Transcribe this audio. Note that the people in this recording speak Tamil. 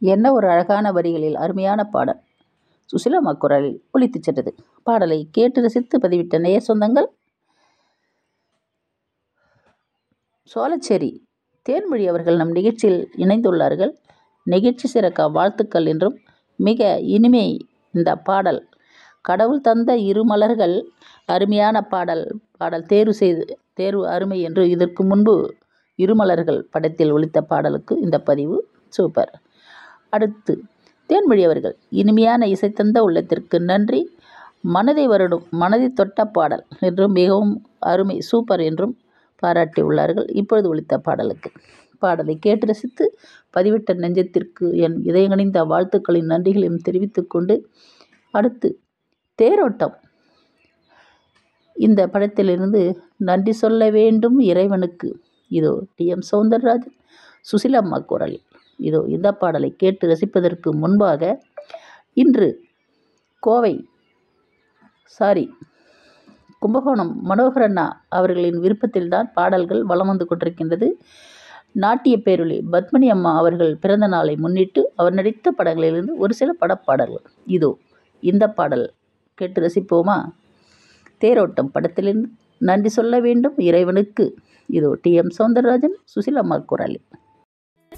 என்ன ஒரு அழகான வரிகளில் அருமையான பாடல் சுசிலாம்மா குரலில் ஒலித்துச் சென்றது பாடலை கேட்டு ரசித்து பதிவிட்ட நேயர் சொந்தங்கள் சோழச்சேரி தேன்மொழி அவர்கள் நம் நிகழ்ச்சியில் இணைந்துள்ளார்கள் நிகழ்ச்சி சிறக்க வாழ்த்துக்கள் என்றும் மிக இனிமை இந்த பாடல் கடவுள் தந்த இரு மலர்கள் அருமையான பாடல் பாடல் தேர்வு செய்து தேர்வு அருமை என்று இதற்கு முன்பு இருமலர்கள் படத்தில் ஒலித்த பாடலுக்கு இந்த பதிவு சூப்பர் அடுத்து தேன்மொழி அவர்கள் இனிமையான இசை தந்த உள்ளத்திற்கு நன்றி மனதை வருடும் மனதை தொட்ட பாடல் என்றும் மிகவும் அருமை சூப்பர் என்றும் பாராட்டியுள்ளார்கள் இப்பொழுது ஒலித்த பாடலுக்கு பாடலை கேட்டு ரசித்து பதிவிட்ட நெஞ்சத்திற்கு என் இதயங்கணிந்த வாழ்த்துக்களின் நன்றிகளையும் தெரிவித்துக் கொண்டு அடுத்து தேரோட்டம் இந்த படத்திலிருந்து நன்றி சொல்ல வேண்டும் இறைவனுக்கு இதோ டி எம் சௌந்தரராஜன் சுசிலம்மா குரலில் இதோ இந்த பாடலை கேட்டு ரசிப்பதற்கு முன்பாக இன்று கோவை சாரி கும்பகோணம் மனோகரண்ணா அவர்களின் விருப்பத்தில்தான் பாடல்கள் வலம் வந்து கொண்டிருக்கின்றது நாட்டிய பேரொளி பத்மினி அம்மா அவர்கள் பிறந்த நாளை முன்னிட்டு அவர் நடித்த படங்களிலிருந்து ஒரு சில படப்பாடல்கள் இதோ இந்த பாடல் கேட்டு ரசிப்போமா தேரோட்டம் படத்திலிருந்து நன்றி சொல்ல வேண்டும் இறைவனுக்கு இதோ டி எம் சௌந்தரராஜன் சுசிலம்மா குரலில்